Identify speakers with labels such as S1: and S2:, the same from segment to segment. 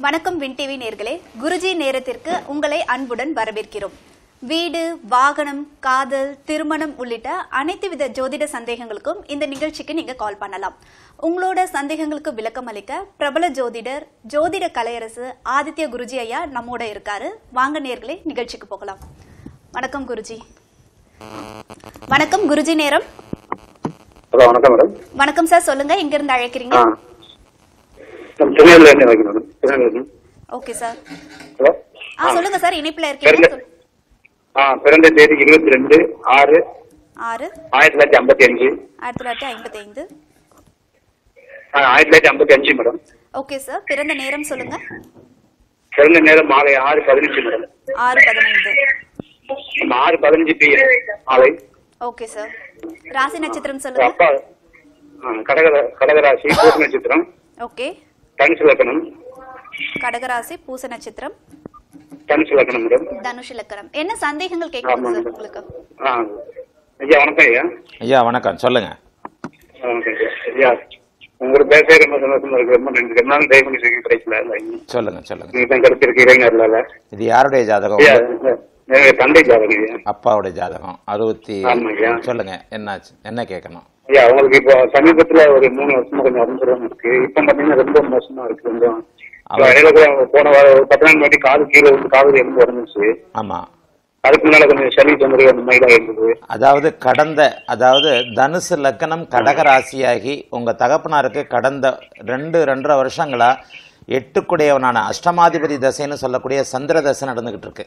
S1: வணக்கம் win TV நேர்களே குருஜி நேரத்திற்கு உங்களை அன்புடன் வரவேற்கிறோம் வீடு வாகனம் காதல் திருமணம் உள்ளிட்ட அனைத்து வித ஜோதிட சந்தேகங்களுக்கும் இந்த நிகழ்ச்சிக்கு நீங்க கால் பண்ணலாம் உங்களோட சந்தேகங்களுக்கு விளக்கம் அளிக்க பிரபல ஜோதிடர் ஜோதிட கலையரசு ஆதித்ய குருஜி ஐயா நம்மோட இருக்காரு வாங்க நேர்களே நிகழ்ச்சிக்கு போகலாம் வணக்கம் குருஜி வணக்கம் குருஜி நேரம்
S2: ஹலோ வணக்கம் மேடம்
S1: வணக்கம் சார் சொல்லுங்க எங்க இருந்து அழைக்கிறீங்க
S2: ஆ நம்ம சென்னையில இருந்து வைக்கணும் மேடம் சென்னையில இருந்து
S1: ஓகே சார்
S2: ஹலோ
S1: ஆ சொல்லுங்க சார் இணைப்புல இருக்கீங்க
S2: பிறந்த
S1: சொல்லு-
S2: ஆ பிறந்த தேதி இருபத்தி ரெண்டு ஆறு
S1: ஆறு
S2: ஆயிரத்தி தொள்ளாயிரத்தி ஐம்பத்தி அஞ்சு
S1: ஆயிரத்தி தொள்ளாயிரத்தி ஐம்பத்தி ஐந்து
S2: ஆ, ஆயிரத்தி தொள்ளாயிரத்தி ஐம்பத்தி அஞ்சு மேடம்
S1: ஓகே சார் பிறந்த நேரம் சொல்லுங்க
S2: பிறந்த நேரம் மாலை ஆறு பதினஞ்சு மேடம்
S1: ஆறு பதினைந்து
S2: நம்ம ஆறு பதினஞ்சு பி மாலை
S1: ஓகே சார் ராசி நட்சத்திரம்
S2: உங்க
S1: சொல்லுங்க
S2: அப்பா ஆ, கடக கடகராசி பூச நட்சத்திரம்
S1: ஓகே
S2: தனுசு லக்கணம்
S1: கடகராசி பூச நட்சத்திரம்
S2: தனுசு லக்கணம் மேடம்
S1: தனுஷ் லக்கணம் என்ன சந்தேகங்கள் கேட்கணும்
S2: ஆமாங்க.
S1: சார் உங்களுக்கு
S2: ஆ ஐயா வணக்கம் ஐயா
S3: ஐயா வணக்கம் சொல்லுங்க
S2: ஆ, வணக்கம் ஐயா ஐயா உங்களோட பேச ரொம்ப சந்தோஷமா இருக்கு ரொம்ப நன்றி ரொம்ப நாள் டைம் பண்ணி கிடைக்கல
S3: சொல்லுங்க சொல்லுங்க
S2: நீங்க தான் கிடைச்சிருக்கு இளைஞர்ல
S3: இது யாருடைய ஜாதகம்
S2: ஐயா எனக்கு தந்தை ஜாதகம் ஐயா
S3: அப்பாவுடைய ஜாதகம் அறுபத்தி
S2: ஆமாய்யா.
S3: சொல்லுங்க என்னாச்சு என்ன கேட்கணும்
S2: ஐயா அவங்களுக்கு இப்போ சமீபத்துல ஒரு மூணு வருஷமா கொஞ்சம் உடம்பு இருக்கு இப்ப பாத்தீங்கன்னா ரொம்ப மோசமா இருக்கு கொஞ்சம் இப்ப இடையில கூட அவங்க போன வாரம் ஒரு பத்து நாள் முன்னாடி காது கீழே வந்து காது எலும்பு உடஞ்சிச்சு
S3: ஆமா
S2: அதுக்கு முன்னால கொஞ்சம் சளி தொந்தரவு அந்த மாதிரி தான் இருந்தது
S3: அதாவது கடந்த அதாவது தனுசு லக்கணம் கடக ராசியாகி உங்க தகப்பனாருக்கு கடந்த ரெண்டு ரெண்டரை வருஷங்களா எட்டுக்குடையவனான அஷ்டமாதிபதி தசைன்னு சொல்லக்கூடிய சந்திர தசை நடந்துகிட்டு இருக்கு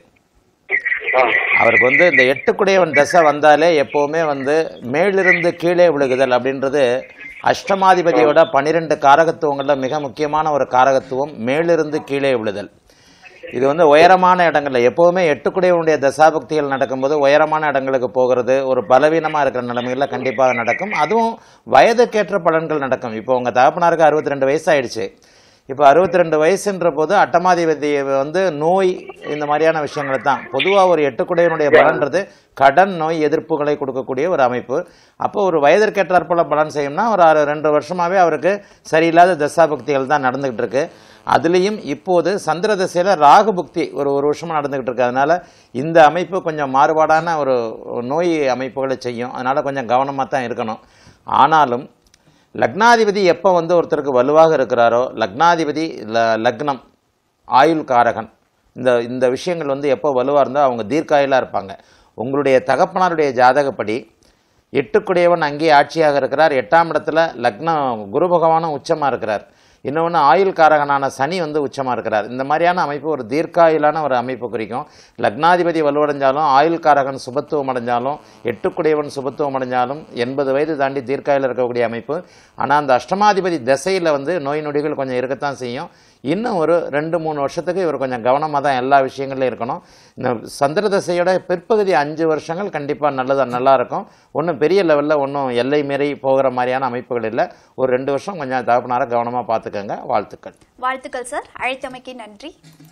S2: ஆ
S3: அவருக்கு வந்து இந்த எட்டுக்குடையவன் தசை வந்தாலே எப்பவுமே வந்து மேலிருந்து கீழே விழுகுதல் அப்படின்றது அஷ்டமாதிபதியோட பன்னிரெண்டு காரகத்துவங்கள்ல மிக முக்கியமான ஒரு காரகத்துவம் மேலிருந்து கீழே விழுதல் இது வந்து உயரமான இடங்கள்ல எப்பவுமே எட்டுக்குடையவனுடைய தசாபக்திகள் நடக்கும்போது உயரமான இடங்களுக்கு போகிறது ஒரு பலவீனமா இருக்கிற நிலைமைகள்ல கண்டிப்பாக நடக்கும் அதுவும் வயதுக்கேற்ற பலன்கள் நடக்கும் இப்போ உங்க தகப்பனாருக்கு அறுபத்தி ரெண்டு வயசு ஆயிடுச்சு இப்போ அறுபத்தி ரெண்டு வயசுன்ற போது அட்டமாதிபதி வந்து நோய் இந்த மாதிரியான விஷயங்கள் தான் பொதுவாக ஒரு எட்டுக்குடையனுடைய பலன்றது கடன் நோய் எதிர்ப்புகளை கொடுக்கக்கூடிய ஒரு அமைப்பு அப்போ ஒரு வயதிற்கேற்றாற் போல பலன் செய்யும்னா ஒரு ஆறு ரெண்டு வருஷமாவே அவருக்கு சரியில்லாத தசாபக்திகள் தான் நடந்துகிட்டு இருக்கு அதுலேயும் இப்போது சந்திர திசையில ராகு புக்தி ஒரு ஒரு வருஷமா நடந்துகிட்டு இருக்கு அதனால இந்த அமைப்பு கொஞ்சம் மாறுபாடான ஒரு நோய் அமைப்புகளை செய்யும் அதனால கொஞ்சம் கவனமாக தான் இருக்கணும் ஆனாலும் லக்னாதிபதி எப்போ வந்து ஒருத்தருக்கு வலுவாக இருக்கிறாரோ லக்னாதிபதி ல- லக்னம் ஆயுள் காரகன் இந்த இந்த விஷயங்கள் வந்து எப்போ வலுவாக இருந்தால் அவங்க தீர்க்காயுளாக இருப்பாங்க உங்களுடைய தகப்பனாருடைய ஜாதகப்படி எட்டுக்குடையவன் அங்கே ஆட்சியாக இருக்கிறார் எட்டாம் இடத்துல லக்னம் குரு பகவானும் உச்சமாக இருக்கிறார் இன்னொன்று ஆயுள் காரகனான சனி வந்து உச்சமாக இருக்கிறார் இந்த மாதிரியான அமைப்பு ஒரு தீர்க்காயுளான ஒரு அமைப்பு குறிக்கும் லக்னாதிபதி வலுவடைஞ்சாலும் ஆயுள் காரகன் சுபத்துவம் அடைஞ்சாலும் எட்டுக்குடையவன் சுபத்துவம் அடைஞ்சாலும் எண்பது வயது தாண்டி தீர்க்காயில் இருக்கக்கூடிய அமைப்பு ஆனால் அந்த அஷ்டமாதிபதி திசையில் வந்து நோய் நொடிகள் கொஞ்சம் இருக்கத்தான் செய்யும் இன்னும் ஒரு ரெண்டு மூணு வருஷத்துக்கு இவர் கொஞ்சம் கவனமாக தான் எல்லா விஷயங்கள்லையும் இருக்கணும் இந்த சந்திர தசையோட பிற்பகுதி அஞ்சு வருஷங்கள் கண்டிப்பாக நல்லதா நல்லா இருக்கும் ஒன்றும் பெரிய லெவலில் ஒன்றும் எல்லை மீறி போகிற மாதிரியான அமைப்புகள் இல்லை ஒரு ரெண்டு வருஷம் கொஞ்சம் தகப்பனார கவனமாக பார்த்துக்கோங்க வாழ்த்துக்கள்
S1: வாழ்த்துக்கள் சார் அழைத்தமைக்கு நன்றி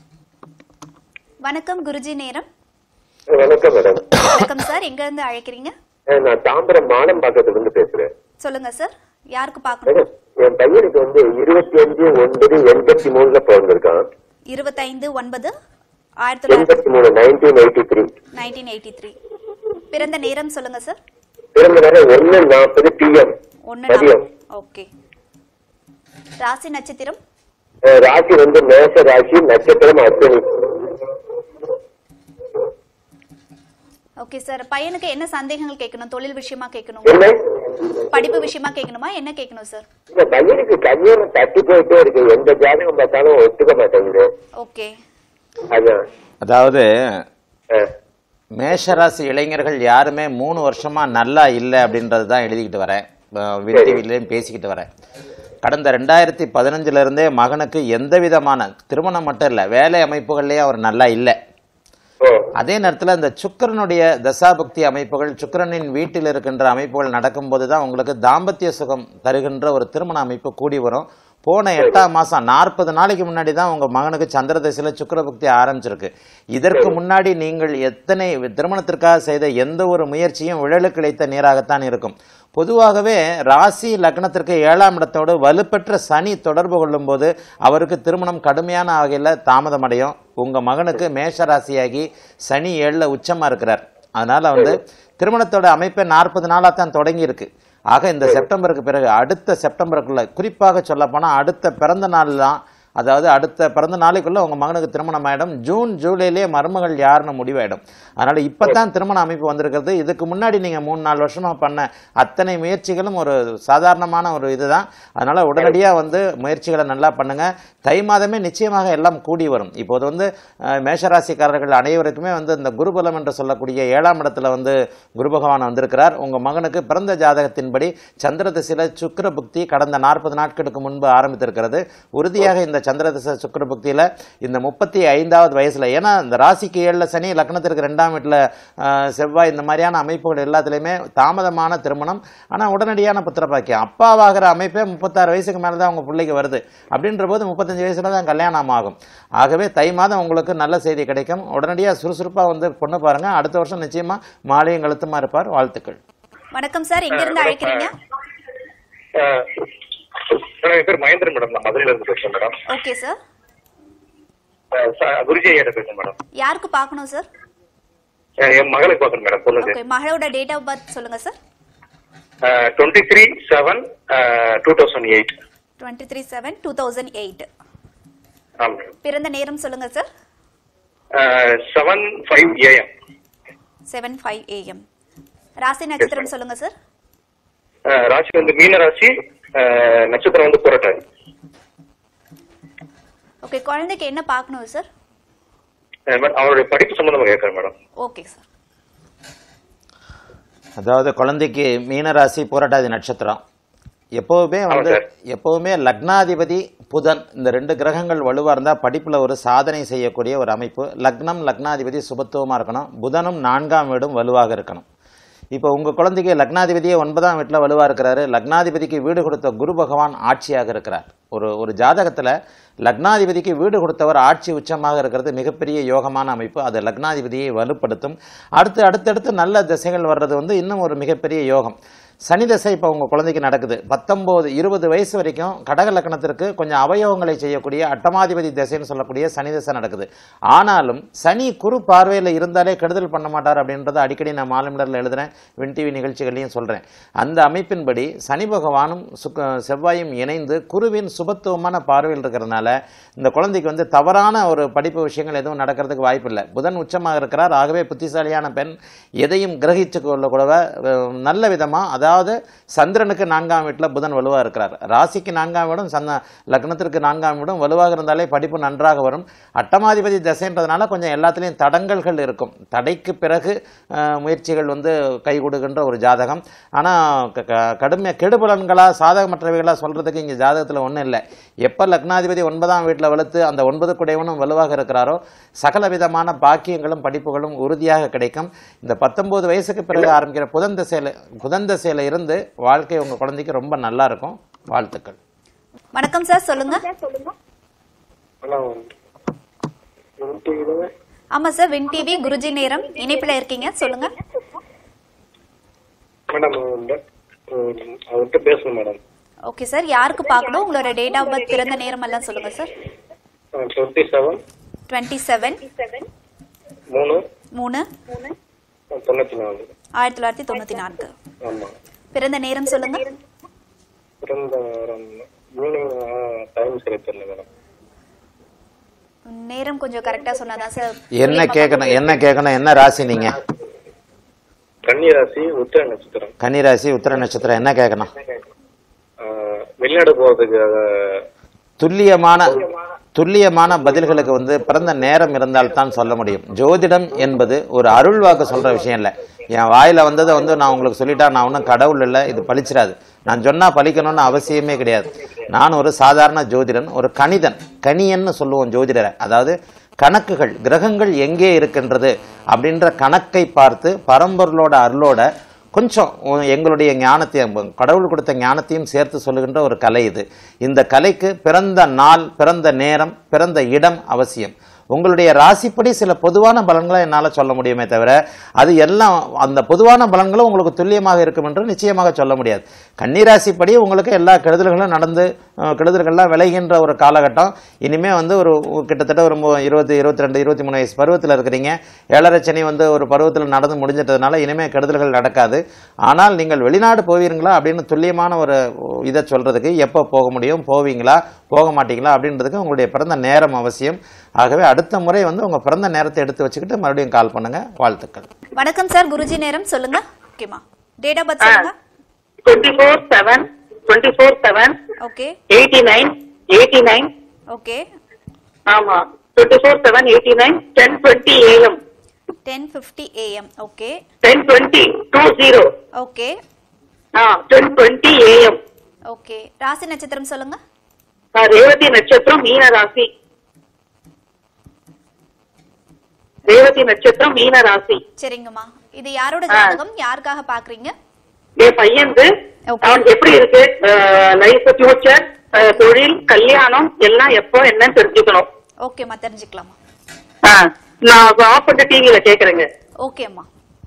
S1: வணக்கம் குருஜி நேரம்
S4: வணக்கம் மேடம்
S1: வணக்கம் சார் எங்க இருந்து அழைக்கிறீங்க
S4: நான் தாம்பரம் மாடம் பாக்கத்துல இருந்து பேசுறேன்
S1: சொல்லுங்க சார் யாருக்கு பார்க்கணும்
S4: மேடம் என் பையனுக்கு வந்து இருபத்தி அஞ்சு ஒன்பது எண்பத்தி மூணுல பிறந்திருக்கான்
S1: இருபத்தைந்து ஒன்பது ஆயிரத்தி தொள்ளாயிரத்தி
S4: எண்பத்தி மூணு nineteen eighty three
S1: nineteen eighty three பிறந்த நேரம் சொல்லுங்க சார்
S4: பிறந்த நேரம் ஒன்னு நாற்பது பிஎம்
S1: ஒன்னு
S4: மதியம்
S1: ஓகே ராசி நட்சத்திரம்
S4: அஹ் ராசி வந்து மேச ராசி நட்சத்திரம் அஸ்வினி
S1: ஓகே சார் பையனுக்கு என்ன சந்தேகங்கள் கேட்கணும் தொழில் விஷயமா கேட்கணும்
S4: என்ன
S1: படிப்பு விஷயமா கேட்கணுமா என்ன கேட்கணும் சார்
S4: இந்த பையனுக்கு கல்யாணம் தட்டி போயிட்டே இருக்கு எந்த ஜாதகம் பார்த்தாலும் ஒத்துக்க மாட்டேங்குது
S1: ஓகே
S4: அதான்
S3: அதாவது
S4: அஹ்,
S3: மேஷராசி இளைஞர்கள் யாருமே மூணு வருஷமா நல்லா இல்லை அப்படின்றது தான் எழுதிக்கிட்டு வரேன் டிவிலையும் பேசிக்கிட்டு வரேன் கடந்த ரெண்டாயிரத்தி பதினஞ்சுல இருந்தே மகனுக்கு எந்த விதமான திருமணம் மட்டும் இல்லை வேலை அமைப்புகள்லேயே அவர் நல்லா இல்லை
S4: ஓ
S3: அதே நேரத்தில் இந்த சுக்கிரனுடைய தசாபக்தி அமைப்புகள் சுக்கிரனின் வீட்டில் இருக்கின்ற அமைப்புகள் நடக்கும்போது தான் உங்களுக்கு தாம்பத்திய சுகம் தருகின்ற ஒரு திருமண அமைப்பு கூடி வரும் போன எட்டாம் மாசம் நாற்பது நாளைக்கு முன்னாடி தான் உங்க மகனுக்கு சந்திர தசையில சுக்கிர புக்தி ஆரம்பிச்சிருக்கு இதற்கு முன்னாடி நீங்கள் எத்தனை திருமணத்திற்காக செய்த எந்த ஒரு முயற்சியும் விழலுக்கு இழைத்த நீராகத்தான் இருக்கும் பொதுவாகவே ராசி லக்னத்திற்கு ஏழாம் இடத்தோடு வலுப்பெற்ற சனி தொடர்பு கொள்ளும்போது அவருக்கு திருமணம் கடுமையான வகையில் தாமதமடையும் உங்க மகனுக்கு மேஷ ராசியாகி சனி ஏழில் உச்சமா இருக்கிறார் அதனால வந்து திருமணத்தோட அமைப்பை நாற்பது நாளாக தான் தொடங்கி இருக்கு ஆக இந்த செப்டம்பருக்கு பிறகு அடுத்த செப்டம்பருக்குள்ள குறிப்பாக சொல்ல அடுத்த பிறந்த நாள் தான் அதாவது அடுத்த பிறந்த நாளைக்குள்ள உங்க மகனுக்கு திருமணம் ஆயிடும் ஜூன் ஜூலையிலேயே மருமகள் யாருன்னு முடிவாயிடும் அதனால இப்பதான் திருமண அமைப்பு வந்திருக்கிறது இதுக்கு முன்னாடி நீங்க மூணு நாலு வருஷமா பண்ண அத்தனை முயற்சிகளும் ஒரு சாதாரணமான ஒரு இதுதான் அதனால உடனடியா வந்து முயற்சிகளை நல்லா பண்ணுங்க தை மாதமே நிச்சயமாக எல்லாம் கூடி வரும் இப்போது வந்து அஹ், மேஷராசிக்காரர்கள் அனைவருக்குமே வந்து இந்த குருபலம் என்று சொல்லக்கூடிய ஏழாம் இடத்துல வந்து குரு பகவான் வந்திருக்கிறார் உங்க மகனுக்கு பிறந்த ஜாதகத்தின்படி சந்திர திசையில சுக்கிர புக்தி கடந்த நாற்பது நாட்களுக்கு முன்பு ஆரம்பித்திருக்கிறது உறுதியாக இந்த சந்திர திசை சுக்கிர புக்தியில இந்த முப்பத்தி ஐந்தாவது வயசுல ஏன்னா இந்த ராசிக்கு ஏழுல சனி லக்னத்திற்கு ரெண்டாம் வீட்டுல அஹ், செவ்வாய் இந்த மாதிரியான அமைப்புகள் எல்லாத்துலயுமே தாமதமான திருமணம் ஆனா உடனடியான புத்திர பாக்கியம் அப்பாவாகிற அமைப்பே முப்பத்தாறு வயசுக்கு மேல தான் உங்க பிள்ளைக்கு வருது அப்படின்ற போது முப்பத்தஞ்சு வயசுல தான் கல்யாணம் ஆகும் ஆகவே தை மாதம் உங்களுக்கு நல்ல செய்தி கிடைக்கும் உடனடியா சுறுசுறுப்பா வந்து பொண்ணு பாருங்க அடுத்த வருஷம் நிச்சயமா மாலையும் கழுத்துமா இருப்பார் வாழ்த்துக்கள்
S1: வணக்கம் சார் எங்க இருந்து அழைக்கிறீங்க
S2: மேடம் என் பேர் மகேந்திரன் மேடம் நான் மதுரையில இருந்து பேசுறேன் மேடம்
S1: ஓகே சார்
S2: அஹ் ச- குருஜி ஐயா பேசுறேன் மேடம்
S1: யாருக்கு பார்க்கணும் சார்
S2: அஹ் என் மகளுக்கு பார்க்கணும் மேடம் பொண்ணுக்கு
S1: ஓகே மகளோட டேட் ஆஃப் பர்த் சொல்லுங்க sir
S2: twenty three seven two thousand eight
S1: twenty three seven two thousand eight
S2: ஆமாம் மேடம்
S1: பிறந்த நேரம் சொல்லுங்க sir
S2: seven five AM
S1: seven five AM ராசி நட்சத்திரம் சொல்லுங்க சார்
S2: ராசி வந்து மீன ராசி அஹ், நட்சத்திரம் வந்து புரட்டாதி
S1: ஓகே குழந்தைக்கு என்ன பார்க்கணும் சார்
S2: அஹ் மேடம், அவருடைய படிப்பு சம்பந்தமா கேட்கறேன் மேடம்
S1: ஓகே சார்
S3: அதாவது குழந்தைக்கு மீனராசி போராட்டாதி நட்சத்திரம் எப்பவுமே வந்து
S2: ஆமா சார்.
S3: எப்பவுமே லக்னாதிபதி புதன் இந்த ரெண்டு கிரகங்கள் வலுவா இருந்தா படிப்புல ஒரு சாதனை செய்யக்கூடிய ஒரு அமைப்பு லக்னம் லக்னாதிபதி சுபத்துவமா இருக்கணும் புதனும் நான்காம் வீடும் வலுவாக இருக்கணும் இப்போ உங்க குழந்தைக்கு லக்னாதிபதியே ஒன்பதாம் வீட்டில் வலுவா இருக்கிறாரு லக்னாதிபதிக்கு வீடு கொடுத்த குரு பகவான் ஆட்சியாக இருக்கிறார் ஒரு ஒரு ஜாதகத்துல லக்னாதிபதிக்கு வீடு கொடுத்தவர் ஆட்சி உச்சமாக இருக்கிறது மிகப்பெரிய யோகமான அமைப்பு அது லக்னாதிபதியை வலுப்படுத்தும் அடுத்து அடுத்தடுத்து நல்ல திசைகள் வர்றது வந்து இன்னும் ஒரு மிகப்பெரிய யோகம் சனி தசை இப்போ உங்க குழந்தைக்கு நடக்குது பத்தொன்பது இருபது வயசு வரைக்கும் கடக லக்னத்திற்கு கொஞ்சம் அவயோகங்களை செய்யக்கூடிய அட்டமாதிபதி திசைன்னு சொல்லக்கூடிய சனி தசை நடக்குது ஆனாலும் சனி குரு பார்வையில் இருந்தாலே கெடுதல் பண்ண மாட்டார் அப்படின்றத அடிக்கடி நான் மாலுமிடரில் எழுதுறேன் வின் டிவி நிகழ்ச்சிகளையும் சொல்றேன் அந்த அமைப்பின்படி சனி பகவானும் சுக்க செவ்வாயும் இணைந்து குருவின் சுபத்துவமான பார்வையில் இருக்கிறதுனால இந்த குழந்தைக்கு வந்து தவறான ஒரு படிப்பு விஷயங்கள் எதுவும் நடக்கிறதுக்கு வாய்ப்பில்லை புதன் உச்சமாக இருக்கிறார் ஆகவே புத்திசாலியான பெண் எதையும் கிரகிச்சு கொள்ளக்கூட அஹ், நல்ல விதமா அதாவது சந்திரனுக்கு நான்காம் வீட்டில் புதன் வலுவாக இருக்கிறார் ராசிக்கு நான்காம் வீடும் சந்த லக்னத்திற்கு நான்காம் வீடும் வலுவாக இருந்தாலே படிப்பு நன்றாக வரும் அட்டமாதிபதி தசைன்றதுனால கொஞ்சம் எல்லாத்துலேயும் தடங்கல்கள் இருக்கும் தடைக்கு பிறகு அஹ், முயற்சிகள் வந்து கை கொடுக்கின்ற ஒரு ஜாதகம் ஆனால் கடுமை கெடுபலன்களா சாதகமற்றவைகளா சொல்றதுக்கு இங்கே ஜாதகத்தில் ஒன்றும் இல்லை எப்போ லக்னாதிபதி ஒன்பதாம் வீட்டில் வலுத்து அந்த ஒன்பது குடையவனும் வலுவாக இருக்கிறாரோ சகல விதமான பாக்கியங்களும் படிப்புகளும் உறுதியாக கிடைக்கும் இந்த பத்தொன்பது வயசுக்கு பிறகு ஆரம்பிக்கிற புதன் திசையில புதன் திசையில இருந்து வாழ்க்கை உங்க குழந்தைக்கு ரொம்ப நல்லா இருக்கும் வாழ்த்துக்கள்
S1: வணக்கம் சார் சொல்லுங்க
S2: ஹலோ
S1: ஆமா சார் வின் டிவி குருஜி நேரம் இணைப்புல இருக்கீங்க சொல்லுங்க
S2: மேடம் அவர்கிட்ட பேசணும் மேடம்
S1: ஓகே சார் யாருக்கு பார்க்கணும் உங்களோட டேட் ஆஃப் பர்த் பிறந்த நேரம் எல்லாம் சொல்லுங்க sir
S2: twenty seven
S1: twenty seven
S2: மூணு
S1: மூணு
S2: தொண்ணூத்தி நாலு
S1: ஆயிரத்தி தொள்ளாயிரத்தி தொண்ணூத்தி நான்கு
S2: ஆமா
S1: பிறந்த நேரம் சொல்லுங்க
S2: பிறந்த வாரம் ஈவினிங் டைம் சரி தெரியல மேடம்
S1: நேரம் கொஞ்சம் கரெக்டா சொன்னாதான் சார்
S3: என்ன கேட்கணும் என்ன கேட்கணும் என்ன ராசி நீங்க
S2: கன்னி ராசி உத்திர நட்சத்திரம்
S3: கன்னி ராசி உத்திர நட்சத்திரம் என்ன கேட்கணும்
S2: ஆஹ் வெளிநாடு போறதுக்காக
S3: துல்லியமான துல்லியமான பதில்களுக்கு வந்து பிறந்த நேரம் இருந்தால் தான் சொல்ல முடியும் ஜோதிடம் என்பது ஒரு அருள் வாக்கு சொல்ற விஷயம் இல்லை என் வாயில வந்ததை வந்து நான் உங்களுக்கு சொல்லிட்டா நான் ஒன்றும் கடவுள் இல்லை இது பலிச்சிராது நான் சொன்னா பலிக்கணும்னு அவசியமே கிடையாது நான் ஒரு சாதாரண ஜோதிடன் ஒரு கணிதன் கணியன்னு சொல்லுவோம் ஜோதிடரை அதாவது கணக்குகள் கிரகங்கள் எங்கே இருக்கின்றது அப்படின்ற கணக்கை பார்த்து பரம்பொருளோட அருளோட கொஞ்சம் உ- எங்களுடைய ஞானத்தையும் கடவுள் கொடுத்த ஞானத்தையும் சேர்த்து சொல்லுகின்ற ஒரு கலை இது இந்த கலைக்கு பிறந்த நாள் பிறந்த நேரம் பிறந்த இடம் அவசியம் உங்களுடைய ராசிப்படி சில பொதுவான பலன்களை என்னால் சொல்ல முடியுமே தவிர அது எல்லாம் அந்த பொதுவான பலன்களும் உங்களுக்கு துல்லியமாக இருக்கும் என்று நிச்சயமாக சொல்ல முடியாது கன்னிராசிப்படி உங்களுக்கு எல்லா கெடுதல்களும் நடந்து அஹ், கெடுதல்கள்லாம் விளைகின்ற ஒரு காலகட்டம் இனிமே வந்து ஒரு கிட்டத்தட்ட ஒரு மு- இருபது இருபத்தி ரெண்டு இருபத்தி மூணு வயசு பருவத்தில் இருக்கிறீங்க ஏழரை சனி வந்து ஒரு பருவத்தில் நடந்து முடிஞ்சிட்டதுனால இனிமே கெடுதல்கள் நடக்காது ஆனால் நீங்கள் வெளிநாடு போவீங்களா அப்படின்னு துல்லியமான ஒரு இதை சொல்றதுக்கு எப்போ போக முடியும் போவீங்களா போக மாட்டீங்களா அப்படின்றதுக்கு உங்களுடைய பிறந்த நேரம் அவசியம் ஆகவே அடுத்த முறை வந்து உங்க பிறந்த நேரத்தை எடுத்து வச்சுக்கிட்டு மறுபடியும் கால் பண்ணுங்க வாழ்த்துக்கள்
S1: வணக்கம் சார் குருஜி நேரம் சொல்லுங்க ஓகேமா டேட் ஆஃப் பர்த் சொல்லுங்க
S5: twenty four seven twenty four seven
S1: okay
S5: eighty nine eighty nine
S1: okay
S5: ஆமா twenty four seven eighty nine ten twenty AM
S1: ten fifty AM okay
S5: ten twenty two zero
S1: okay
S5: ஆ ten twenty AM
S1: okay ராசி நட்சத்திரம் சொல்லுங்க
S5: ரேவதி நட்சத்திரம் மீன ராசி ரேவதி நட்சத்திரம் மீன ராசி
S1: சரிங்கம்மா இது யாரோட ஜாதகம் யாருக்காக பாக்குறீங்க
S5: என் பையனுக்கு
S1: Okay.
S5: அவன் எப்படி இருக்கு லைஃப் ஃபியூச்சர் தொழில் கல்யாணம் எல்லாம் எப்போ என்னன்னு தெரிஞ்சுக்கணும்
S1: ஓகேம்மா தெரிஞ்சுக்கலாமா
S5: ஆ, நான் ஆஃப் பண்ண டிவியில கேக்குறேங்க
S1: ஓகேம்மா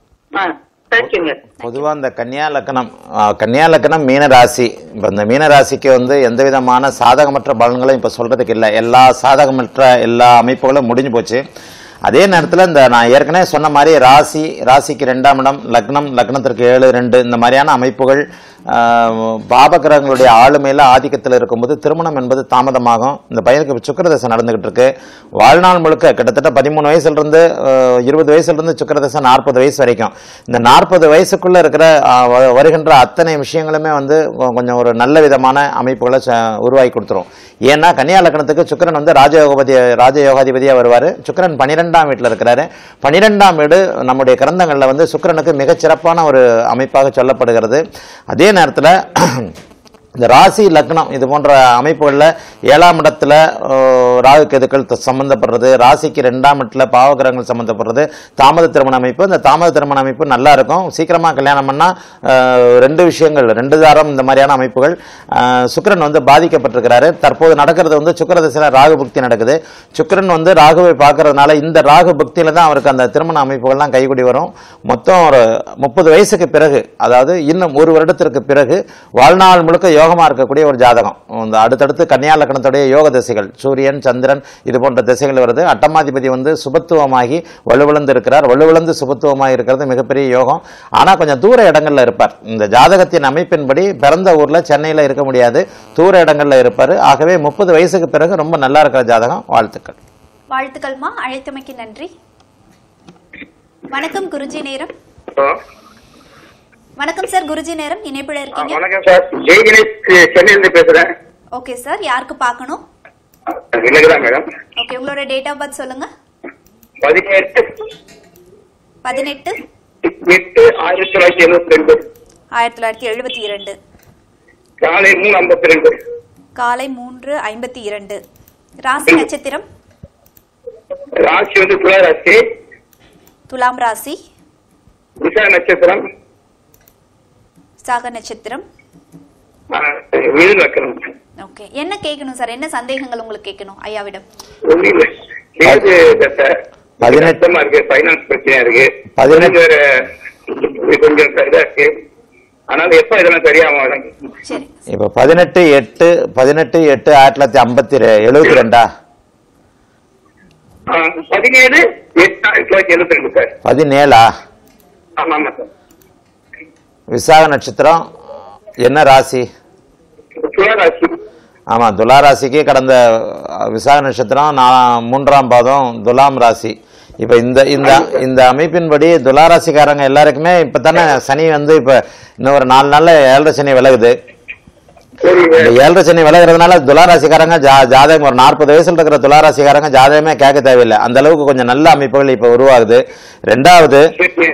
S5: ஆ தேங்க்யூங்க
S3: பொதுவாக இந்த கன்னியா லக்னம் ஆ, கன்னியா லக்னம் மீன ராசி இப்போ இந்த மீன ராசிக்கு வந்து எந்த விதமான சாதகமற்ற பலன்களும் இப்போ சொல்றதுக்கு இல்லை எல்லா சாதகமற்ற எல்லா அமைப்புகளும் முடிஞ்சு போச்சு அதே நேரத்தில் இந்த நான் ஏற்கனவே சொன்ன மாதிரி ராசி ராசிக்கு ரெண்டாம் இடம் லக்னம் லக்னத்திற்கு ஏழு ரெண்டு இந்த மாதிரியான அமைப்புகள் ஆ, பாபகிரகங்களுடைய ஆளுமையில் ஆதிக்கத்தில் இருக்கும்போது திருமணம் என்பது தாமதமாகும் இந்த பையனுக்கு சுக்கரதசை நடந்துகிட்டு இருக்கு வாழ்நாள் முழுக்க கிட்டத்தட்ட பதிமூணு வயசுலேருந்து இருபது வயசுலேருந்து சுக்கரதசை நாற்பது வயசு வரைக்கும் இந்த நாற்பது வயசுக்குள்ள இருக்கிற ஆ, வ- வருகின்ற அத்தனை விஷயங்களுமே வந்து கொ- கொஞ்சம் ஒரு நல்ல விதமான அமைப்புகளை ச- உருவாக்கி கொடுத்துரும் ஏன்னா கன்னியா லக்னத்துக்கு சுக்கிரன் வந்து ராஜயோகபதி ராஜயோகாதிபதியா வருவார் சுக்கிரன் பன்னிரெண்டாம் வீட்டில் இருக்கிறாரு பன்னிரெண்டாம் வீடு நம்முடைய கிரந்தங்களில் வந்து சுக்கிரனுக்கு மிகச் சிறப்பான ஒரு அமைப்பாக சொல்லப்படுகிறது அதே நேரத்தில் இந்த ராசி லக்னம் இது போன்ற அமைப்புகளில் ஏழாம் இடத்துல அஹ், ராகு கேதுக்கள் த- சம்பந்தப்படுறது ராசிக்கு ரெண்டாம் இடத்துல பாவகிரகங்கள் சம்பந்தப்படுறது தாமத திருமண அமைப்பு இந்த தாமத திருமண அமைப்பு நல்லா இருக்கும் சீக்கிரமாக கல்யாணம் பண்ணால் ரெண்டு விஷயங்கள் ரெண்டு தாரம் இந்த மாதிரியான அமைப்புகள் அஹ், சுக்கிரன் வந்து பாதிக்கப்பட்டிருக்கிறாரு தற்போது நடக்கிறது வந்து சுக்கிர திசையில் ராகு புக்தி நடக்குது சுக்கிரன் வந்து ராகுவை பார்க்கறதுனால இந்த ராகு புக்தியில தான் அவருக்கு அந்த திருமண அமைப்புகள்லாம் கைகூடி வரும் மொத்தம் ஒரு முப்பது வயசுக்கு பிறகு அதாவது இன்னும் ஒரு வருடத்திற்கு பிறகு வாழ்நாள் முழுக்க யோகமா இருக்கக்கூடிய ஒரு ஜாதகம் இந்த அடுத்தடுத்து கன்னியா லக்னத்துடைய யோக திசைகள் சூரியன் சந்திரன் இது போன்ற திசைகள் வருது அட்டமாதிபதி வந்து சுபத்துவமாகி வலுவிழந்து இருக்கிறார் வலுவிழந்து சுபத்துவமாகி இருக்கிறது மிகப்பெரிய யோகம் ஆனா கொஞ்சம் தூர இடங்கள்ல இருப்பார் இந்த ஜாதகத்தின் அமைப்பின்படி பிறந்த ஊர்ல சென்னையில இருக்க முடியாது தூர இடங்கள்ல இருப்பார் ஆகவே முப்பது வயசுக்கு பிறகு ரொம்ப நல்லா இருக்கிற ஜாதகம் வாழ்த்துக்கள்
S1: வாழ்த்துக்கள்மா அழைத்தமைக்கு நன்றி வணக்கம் குருஜி நேரம்
S2: ஹலோ
S1: வணக்கம் சார் குருஜி நேரம் இணைப்பில்
S2: ஆ,
S1: இருக்கீங்க
S2: வணக்கம் சார் ஜெய் கணேஷ் சென்னையிலிருந்து பேசுறேன்
S1: ஓகே சார் யாருக்கு பார்க்கணும்
S2: இல்லைதான் மேடம்
S1: ஓகே உங்களோட டேட் ஆஃப் பர்த் சொல்லுங்க
S2: பதினெட்டு
S1: பதினெட்டு
S2: எட்டு ஆயிரத்தி தொள்ளாயிரத்தி எழுபத்தி ரெண்டு
S1: ஆயிரத்தி தொள்ளாயிரத்தி எழுபத்தி இரண்டு
S2: காலை மூணு ஐம்பத்தி ரெண்டு
S1: காலை மூன்று ஐம்பத்தி இரண்டு ராசி நட்சத்திரம்
S2: ராசி வந்து துலா ராசி
S1: துலாம் ராசி
S2: விசா நட்சத்திரம்
S1: சாக நட்சத்திரம்
S2: ஆ, வீடு லக்கணம்
S1: ஓகே என்ன கேட்கணும் சார் என்ன சந்தேகங்கள் உங்களுக்கு கேட்கணும் ஐயாவிடம்
S2: ஒண்ணும் இல்ல கேது தசை
S3: பதினெட்டு.
S2: கஷ்டமா இருக்கு ஃபைனான்ஸ் பிரச்சனையா இருக்கு
S3: பதினெட்டு.
S2: வேற கொஞ்சம் இதா இருக்கு அதனால எப்ப இதெல்லாம் சரியாகும்
S1: சரி
S3: இப்போ பதினெட்டு எட்டு பதினெட்டு எட்டு ஆயிரத்தி தொள்ளாயிரத்தி ஐம்பத்தி ரெ எழுபத்தி ரெண்டா
S2: ஆ, பதினேழு எட்டு ஆயிரத்தி தொள்ளாயிரத்தி எழுபத்தி ரெண்டு சார்
S3: பதினேழா
S2: ஆமா ஆமா சார்
S3: விசாக நட்சத்திரம் என்ன ராசி
S2: துலா ராசி
S3: ஆமா துலா ராசிக்கு கடந்த அஹ், விசாக நட்சத்திரம் நான் மூன்றாம் பாதம் துலாம் ராசி இப்ப இந்த இந்த இந்த அமைப்பின்படி துலா ராசிக்காரங்க எல்லாருக்குமே இப்ப தானே சனி வந்து இப்ப இன்னும் ஒரு நாலு நாள்ல ஏழரை சனி விலகுது
S2: சரிங்க
S3: இந்த ஏழரை சனி விலகுறதுனால துலா ராசிக்காரங்க ஜா ஜாதகம் ஒரு நாற்பது வயசுல இருக்கிற துலா ராசிக்காரங்க ஜாதகமே கேட்க தேவையில்லை அந்த அளவுக்கு கொஞ்சம் நல்ல அமைப்புகள் இப்ப உருவாகுது ரெண்டாவது
S2: சரிங்க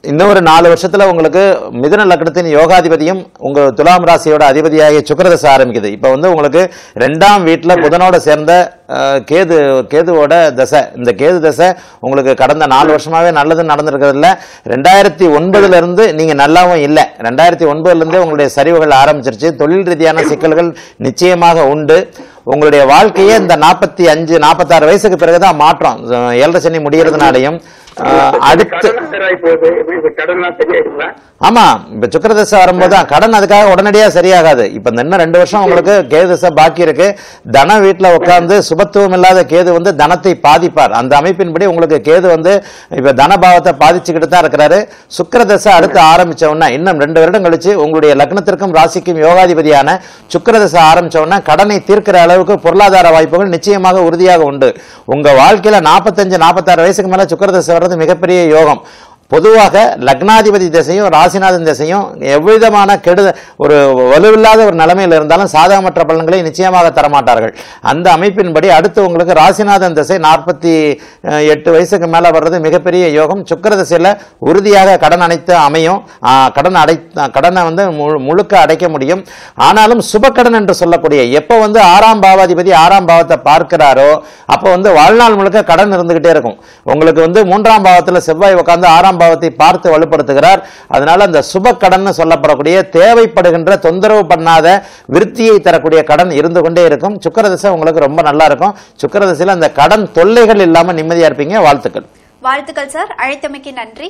S3: இன்னொரு நாலு வருஷத்துல உங்களுக்கு மிதுன லக்னத்தின் யோகாதிபதியும் உங்க துலாம் ராசியோட அதிபதியாகிய சுக்கிரதசை ஆரம்பிக்குது இப்போ வந்து உங்களுக்கு ரெண்டாம் வீட்டுல புதனோட சேர்ந்த அஹ், கேது கேதுவோட தசை இந்த கேது தசை உங்களுக்கு கடந்த நாலு வருஷமாவே நல்லது நடந்திருக்கிறதுல ரெண்டாயிரத்தி ஒன்பதுல இருந்து நீங்க நல்லாவும் இல்லை ரெண்டாயிரத்தி ஒன்பதுல இருந்தே உங்களுடைய சரிவுகள் ஆரம்பிச்சிருச்சு தொழில் ரீதியான சிக்கல்கள் நிச்சயமாக உண்டு உங்களுடைய வாழ்க்கையே இந்த நாற்பத்தி அஞ்சு நாற்பத்தாறு வயசுக்கு பிறகுதான் மாற்றம் அஹ், ஏழரை சனி முடியறதுனாலையும் அஹ், அடுத்து
S2: கடன் சரியாகி போகுது இப்ப கடன்லாம் சரியாயிடுங்களா
S3: ஆமா இப்ப சுக்கரதசை வரும்போது தான் கடன் அதுக்காக உடனடியா சரியாகாது இப்ப இந்த இன்னும் ரெண்டு வருஷம் உங்களுக்கு கேது தசை பாக்கி இருக்கு தன வீட்டுல உட்கார்ந்து சுபத்துவம் இல்லாத கேது வந்து தனத்தை பாதிப்பார் அந்த அமைப்பின்படி உங்களுக்கு கேது வந்து இப்ப தனபாவத்தை பாதிச்சுக்கிட்டு தான் இருக்கிறாரு சுக்கிரதசை அடுத்து ஆரம்பிச்ச உடனே இன்னும் ரெண்டு வருடம் கழிச்சு உங்களுடைய லக்னத்திற்கும் ராசிக்கும் யோகாதிபதியான சுக்கிரதசை ஆரம்பிச்ச உடனே கடனை தீர்க்கிற அளவுக்கு பொருளாதார வாய்ப்புகள் நிச்சயமாக உறுதியாக உண்டு உங்க வாழ்க்கையில நாற்பத்தஞ்சு நாற்பத்தாறு வயசுக்கு மேல சுக்கிரதசை வர்றது மிகப்பெரிய யோகம் பொதுவாக லக்னாதிபதி திசையும் ராசிநாதன் திசையும் எவ்விதமான கெடு ஒரு வலுவில்லாத ஒரு நிலைமையில் இருந்தாலும் சாதகமற்ற பலன்களை நிச்சயமாக தரமாட்டார்கள் அந்த அமைப்பின்படி அடுத்து உங்களுக்கு ராசிநாதன் திசை நாற்பத்தி எட்டு வயசுக்கு மேல வர்றது மிகப்பெரிய யோகம் சுக்கிர திசையில உறுதியாக கடன் அடைத்து அமையும் ஆ, கடன் அடை கடனை வந்து முழு- முழுக்க அடைக்க முடியும் ஆனாலும் சுபக்கடன் என்று சொல்லக்கூடிய எப்போ வந்து ஆறாம் பாவாதிபதி ஆறாம் பாவத்தை பார்க்கிறாரோ அப்போ வந்து வாழ்நாள் முழுக்க கடன் இருந்துகிட்டே இருக்கும் உங்களுக்கு வந்து மூன்றாம் பாவத்துல செவ்வாய் உட்கார்ந்து ஆறாம் பாவத்தை பார்த்து வலுப்படுத்துகிறார் அதனால அந்த சுப கடன் சொல்லப்படக்கூடிய தேவைப்படுகின்ற தொந்தரவு பண்ணாத விருத்தியை தரக்கூடிய கடன் இருந்து கொண்டே இருக்கும் சுக்கரதசை உங்களுக்கு ரொம்ப நல்லா இருக்கும் சுக்கரதசையில் அந்த கடன் தொல்லைகள் இல்லாம நிம்மதியா இருப்பீங்க வாழ்த்துக்கள்
S1: வாழ்த்துக்கள் சார் அழைத்தமைக்கு நன்றி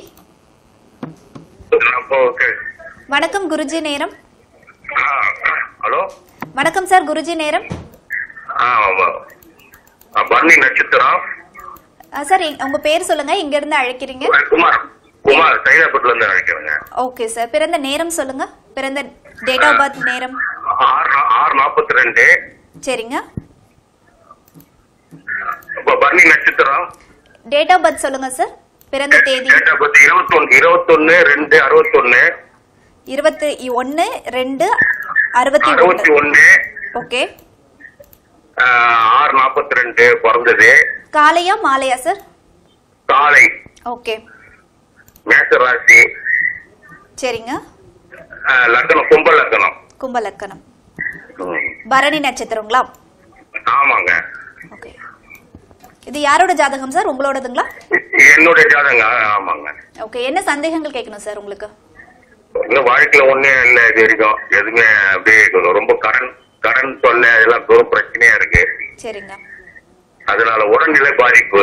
S2: அப்போ ஓகே
S1: வணக்கம் குருஜி நேரம்
S2: ஹலோ
S1: வணக்கம் சார் குருஜி நேரம்
S2: ஆ ஆமா ஆ, பரணி நட்சத்திரம்
S1: ஆ, சார் எ- உங்க பேர் சொல்லுங்க இங்க இருந்து அழைக்கிறீங்க
S2: குமார் குமார் சைதாப்பட்டுல இருந்து அழைக்கிறேங்க
S1: ஓகே சார் பிறந்த நேரம் சொல்லுங்க பிறந்த டேட் ஆஃப் பர்த் நேரம்
S2: ஆறு நா- ஆறு நாற்பத்தி ரெண்டு
S1: சரிங்க
S2: இப்போ பரணி நட்சத்திரம்
S1: டேட் ஆஃப் பர்த் சொல்லுங்க சார் பிறந்த தேதி
S2: டேட் ஆஃப் பர்த் இருபத்தொன்னு இருபத்தொன்னு ரெண்டு அறுபத்தொன்னு
S1: இருபத்தி ஒன்னு ரெண்டு அறுபத்தி
S2: அறுபத்தி
S1: ஒன்று
S2: ஒன்னு
S1: ஓகே
S2: ஆறு நாற்பத்தி ரெண்டு பிறந்தது
S1: காலையா மாலையா சார்
S2: காலை
S1: ஓகே
S2: மேச ராசி
S1: சரிங்க
S2: ஆ, லக்னம் கும்ப லக்னம்
S1: கும்ப லக்கணம்
S2: ம்.
S1: பரணி நட்சத்திரங்களா
S2: ஆமாங்க
S1: ஓகே இது யாரோட ஜாதகம் சார் உங்களோடதுங்களா
S2: என்னுடைய ஜாதங்க ஆமாங்க
S1: ஓகே என்ன சந்தேகங்கள் கேட்கணும் சார் உங்களுக்கு
S2: இல்ல வாழ்க்கையில ஒண்ணே இல்ல இது வரைக்கும் எதுவுமே அப்படியே ரொம்ப கடன் கடன் தொல்லை இதெல்லாம் பெரும் பிரச்சனையா இருக்கு
S1: சரிங்க
S2: அதனால உடல்நிலை பாதிப்பு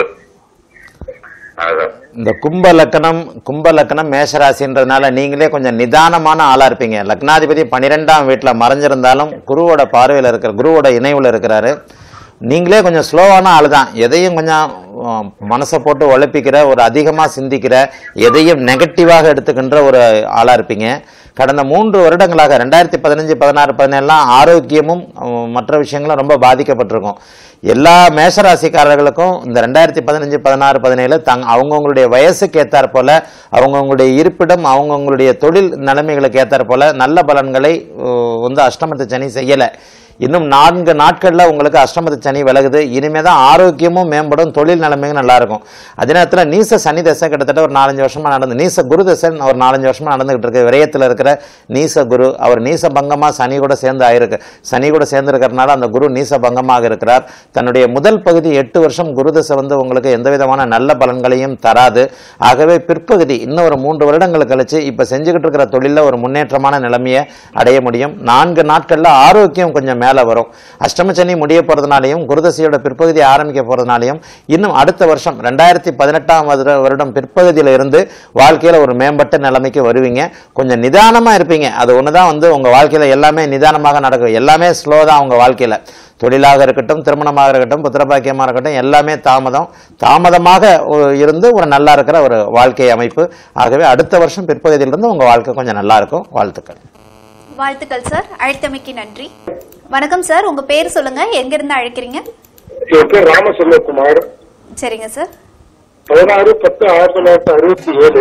S2: அதான்
S3: இந்த கும்ப லக்கணம் கும்ப லக்கணம் மேஷராசின்றதுனால நீங்களே கொஞ்சம் நிதானமான ஆளா இருப்பீங்க லக்னாதிபதி பன்னிரெண்டாம் வீட்டுல மறைஞ்சிருந்தாலும் குருவோட பார்வையில் இருக்கிற குருவோட இணைவுல இருக்கிறாரு நீங்களே கொஞ்சம் ஸ்லோவான ஆள் தான் எதையும் கொஞ்சம் அஹ், மனசை போட்டு உழைப்பிக்கிற ஒரு அதிகமாக சிந்திக்கிற எதையும் நெகட்டிவாக எடுத்துக்கின்ற ஒரு ஆளாக இருப்பீங்க கடந்த மூன்று வருடங்களாக ரெண்டாயிரத்தி பதினஞ்சு பதினாறு பதினேழுலாம் ஆரோக்கியமும் அஹ், மற்ற விஷயங்களும் ரொம்ப பாதிக்கப்பட்டிருக்கும் எல்லா மேஷராசிக்காரர்களுக்கும் இந்த ரெண்டாயிரத்தி பதினஞ்சு பதினாறு பதினேழு தங் அவங்கவுங்களுடைய வயசுக்கு ஏற்றாற் போல அவங்கவுங்களுடைய இருப்பிடம் அவங்கவுங்களுடைய தொழில் நிலைமைகளுக்கு ஏற்றாற் போல நல்ல பலன்களை அஹ், வந்து அஷ்டமத்து சனி செய்யலை இன்னும் நான்கு நாட்களில் உங்களுக்கு அஷ்டமத்து சனி விலகுது இனிமே தான் ஆரோக்கியமும் மேம்படும் தொழில் நிலைமையும் நல்லா இருக்கும் அதே நேரத்தில் நீச சனி தசை கிட்டத்தட்ட ஒரு நாலஞ்சு வருஷமா நடந்து நீச குரு தசை ஒரு நாலஞ்சு வருஷமா நடந்துகிட்டு இருக்கு விரயத்தில் இருக்கிற நீச குரு அவர் நீச பங்கமா சனி கூட சேர்ந்து ஆயிருக்கு சனி கூட சேர்ந்து இருக்கிறதுனால அந்த குரு நீச பங்கமாக இருக்கிறார் தன்னுடைய முதல் பகுதி எட்டு வருஷம் குரு தசை வந்து உங்களுக்கு எந்த விதமான நல்ல பலன்களையும் தராது ஆகவே பிற்பகுதி இன்னும் ஒரு மூன்று வருடங்கள் கழிச்சு இப்ப செஞ்சுக்கிட்டு இருக்கிற தொழிலில் ஒரு முன்னேற்றமான நிலைமையை அடைய முடியும் நான்கு நாட்கள்ல ஆரோக்கியம் கொஞ்சம் மேல வரும் அஷ்டமச்சனி முடிய போறதுனாலையும் குருதசையோட பிற்பகுதி ஆரம்பிக்க போறதுனாலையும் இன்னும் அடுத்த வருஷம் ரெண்டாயிரத்தி பதினெட்டாம் வருடம் பிற்பகுதியில இருந்து வாழ்க்கையில ஒரு மேம்பட்ட நிலைமைக்கு வருவீங்க கொஞ்சம் நிதானமா இருப்பீங்க அது ஒண்ணுதான் வந்து உங்க வாழ்க்கையில எல்லாமே நிதானமாக நடக்கும் எல்லாமே ஸ்லோ தான் உங்க வாழ்க்கையில தொழிலாக இருக்கட்டும் திருமணமாக இருக்கட்டும் புத்திரபாக்கியமாக இருக்கட்டும் எல்லாமே தாமதம் தாமதமாக ஒ- இருந்து ஒரு நல்லா இருக்கிற ஒரு வாழ்க்கை அமைப்பு ஆகவே அடுத்த வருஷம் பிற்பகுதியிலிருந்து உங்க வாழ்க்கை கொஞ்சம் நல்லா இருக்கும் வாழ்த்துக்கள்
S1: வாழ்த்துக்கள் சார் அழைத்தமைக்கு நன்றி வணக்கம் சார் உங்க பேர் சொல்லுங்க எங்க இருந்து அழைக்கிறீங்க
S2: என் பேர் ராமச்சந்திரகுமார்
S1: சரிங்க சார்
S2: பதினாறு பத்து ஆயிரத்தி தொள்ளாயிரத்தி அறுபத்தி ஏழு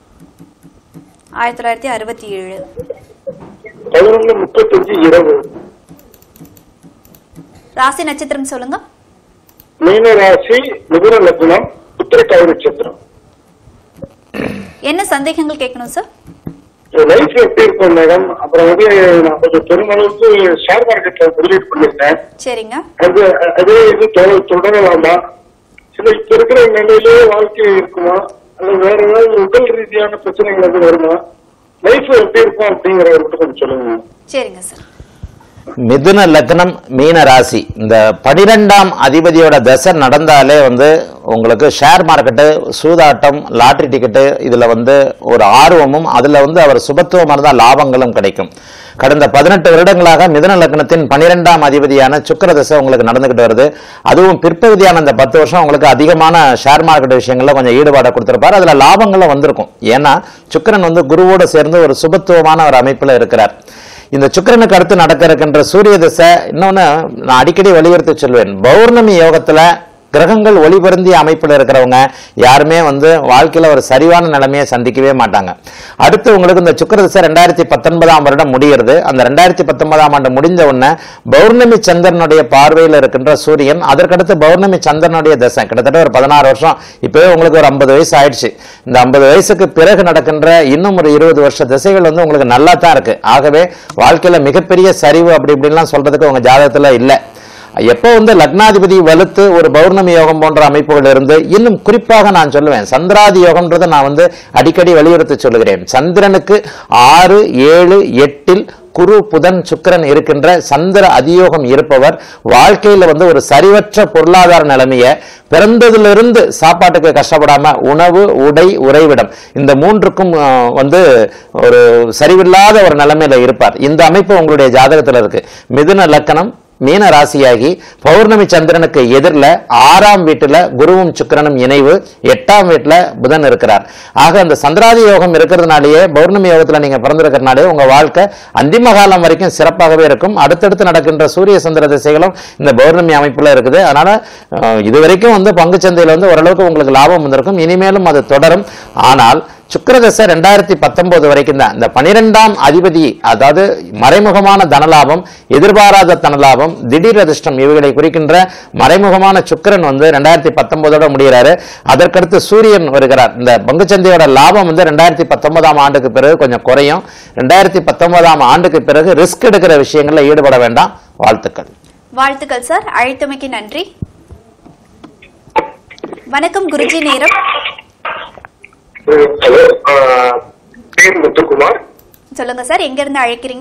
S1: ஆயிரத்தி தொள்ளாயிரத்தி அறுபத்தி ஏழு
S2: பதினொன்று முப்பத்தஞ்சு இரவு
S1: ராசி நட்சத்திரம் சொல்லுங்க
S2: மீன ராசி மிதுன லக்னம் உத்திரக்காய் நட்சத்திரம்
S1: என்ன சந்தேகங்கள் கேட்கணும் சார்
S2: லைஃப் எப்படி இருக்கும் மேடம் அப்புறம் வந்து நான் கொஞ்சம் பெருமளவுக்கு ஷேர் மார்க்கெட்ல முதலீடு பண்ணிருக்கேன்
S1: சரிங்க
S2: அது அதே இது தொட- தொடரலாமா இல்ல இப்ப இருக்கிற நிலையிலேயே வாழ்க்கை இருக்குமா அல்ல வேற ஏதாவது உடல் ரீதியான பிரச்சனைகள் எதுவும் வருமா லைஃப் எப்படி இருக்கும் அப்படிங்கறத மட்டும் கொஞ்சம் சொல்லுங்க
S1: சரிங்க சார்
S3: மிதுன லக்னம் மீன ராசி இந்த பனிரெண்டாம் அதிபதியோட தசை நடந்தாலே வந்து உங்களுக்கு ஷேர் மார்க்கெட்டு சூதாட்டம் லாட்டரி டிக்கெட்டு இதுல வந்து ஒரு ஆர்வமும் அதுல வந்து அவர் சுபத்துவமாக இருந்தால் லாபங்களும் கிடைக்கும் கடந்த பதினெட்டு வருடங்களாக மிதுன லக்னத்தின் பனிரெண்டாம் அதிபதியான சுக்கிர தசை உங்களுக்கு நடந்துகிட்டு வருது அதுவும் பிற்பகுதியான அந்த பத்து வருஷம் உங்களுக்கு அதிகமான ஷேர் மார்க்கெட் விஷயங்கள்ல கொஞ்சம் ஈடுபாடை கொடுத்திருப்பார் அதுல லாபங்களும் வந்திருக்கும் ஏன்னா சுக்கிரன் வந்து குருவோடு சேர்ந்து ஒரு சுபத்துவமான ஒரு அமைப்புல இருக்கிறார் இந்த சுக்கிரனுக்கு அடுத்து நடக்க இருக்கின்ற சூரிய திசை இன்னொன்னு நான் அடிக்கடி வலியுறுத்தி சொல்வேன் பௌர்ணமி யோகத்துல கிரகங்கள் ஒளிபருந்திய அமைப்பில் இருக்கிறவங்க யாருமே வந்து வாழ்க்கையில ஒரு சரிவான நிலைமையை சந்திக்கவே மாட்டாங்க அடுத்து உங்களுக்கு இந்த சுக்கிர திசை ரெண்டாயிரத்தி பத்தொன்பதாம் வருடம் முடிகிறது அந்த ரெண்டாயிரத்தி பத்தொன்பதாம் ஆண்டு முடிஞ்ச உடனே பௌர்ணமி சந்திரனுடைய பார்வையில் இருக்கின்ற சூரியன் அதற்கடுத்து பௌர்ணமி சந்திரனுடைய தசை கிட்டத்தட்ட ஒரு பதினாறு வருஷம் இப்பவே உங்களுக்கு ஒரு ஐம்பது வயசு ஆயிடுச்சு இந்த ஐம்பது வயசுக்கு பிறகு நடக்கின்ற இன்னும் ஒரு இருபது வருஷ திசைகள் வந்து உங்களுக்கு நல்லா தான் இருக்கு ஆகவே வாழ்க்கையில மிகப்பெரிய சரிவு அப்படி இப்படின்லாம் சொல்றதுக்கு உங்க ஜாதகத்துல இல்லை எப்போ வந்து லக்னாதிபதி வலுத்து ஒரு பௌர்ணமி யோகம் போன்ற அமைப்புகள் இருந்து இன்னும் குறிப்பாக நான் சொல்லுவேன் சந்திராதி யோகம்ன்றதை நான் வந்து அடிக்கடி வலியுறுத்தி சொல்லுகிறேன் சந்திரனுக்கு ஆறு ஏழு எட்டில் குரு புதன் சுக்கிரன் இருக்கின்ற சந்திர அதியோகம் இருப்பவர் வாழ்க்கையில வந்து ஒரு சரிவற்ற பொருளாதார நிலைமைய பிறந்ததிலிருந்து சாப்பாட்டுக்கு கஷ்டப்படாம உணவு உடை உறைவிடம் இந்த மூன்றுக்கும் அஹ், வந்து ஒரு சரிவில்லாத ஒரு நிலைமையில இருப்பார் இந்த அமைப்பு உங்களுடைய ஜாதகத்துல இருக்கு மிதுன லக்கணம் மீன ராசியாகி பௌர்ணமி சந்திரனுக்கு எதிரில் ஆறாம் வீட்டுல குருவும் சுக்கிரனும் இணைவு எட்டாம் வீட்டுல புதன் இருக்கிறார் ஆக அந்த சந்திராதி யோகம் இருக்கிறதுனாலேயே பௌர்ணமி யோகத்துல நீங்க பிறந்திருக்கிறனாலே உங்க வாழ்க்கை அந்திம காலம் வரைக்கும் சிறப்பாகவே இருக்கும் அடுத்தடுத்து நடக்கின்ற சூரிய சந்திர திசைகளும் இந்த பௌர்ணமி அமைப்புல இருக்குது அதனால அஹ், இதுவரைக்கும் வந்து பங்குச்சந்தையில வந்து ஓரளவுக்கு உங்களுக்கு லாபம் வந்திருக்கும் இனிமேலும் அது தொடரும் ஆனால் சுக்கிரதசை ரெண்டாயிரத்தி பத்தொன்பது வரைக்கும் தான் இந்த பனிரெண்டாம் அதிபதி அதாவது மறைமுகமான தனலாபம் எதிர்பாராத தனலாபம் திடீர் அதிர்ஷ்டம் இவைகளை குறிக்கின்ற மறைமுகமான சுக்கிரன் வந்து ரெண்டாயிரத்தி பத்தொன்பதோட முடிகிறாரு அதற்கடுத்து சூரியன் வருகிறார் இந்த பங்குச்சந்தையோட லாபம் வந்து ரெண்டாயிரத்தி பத்தொன்பதாம் ஆண்டுக்கு பிறகு கொஞ்சம் குறையும் ரெண்டாயிரத்தி பத்தொன்பதாம் ஆண்டுக்கு பிறகு ரிஸ்க் எடுக்கிற விஷயங்கள்ல ஈடுபட வேண்டாம் வாழ்த்துக்கள்
S1: வாழ்த்துக்கள் சார் அழைத்தமைக்கு நன்றி வணக்கம் குருஜி நேரம்
S2: ஹலோ பேர் முத்துக்குமார்
S1: சொல்லுங்க சார் எங்க இருந்து அழைக்கிறீங்க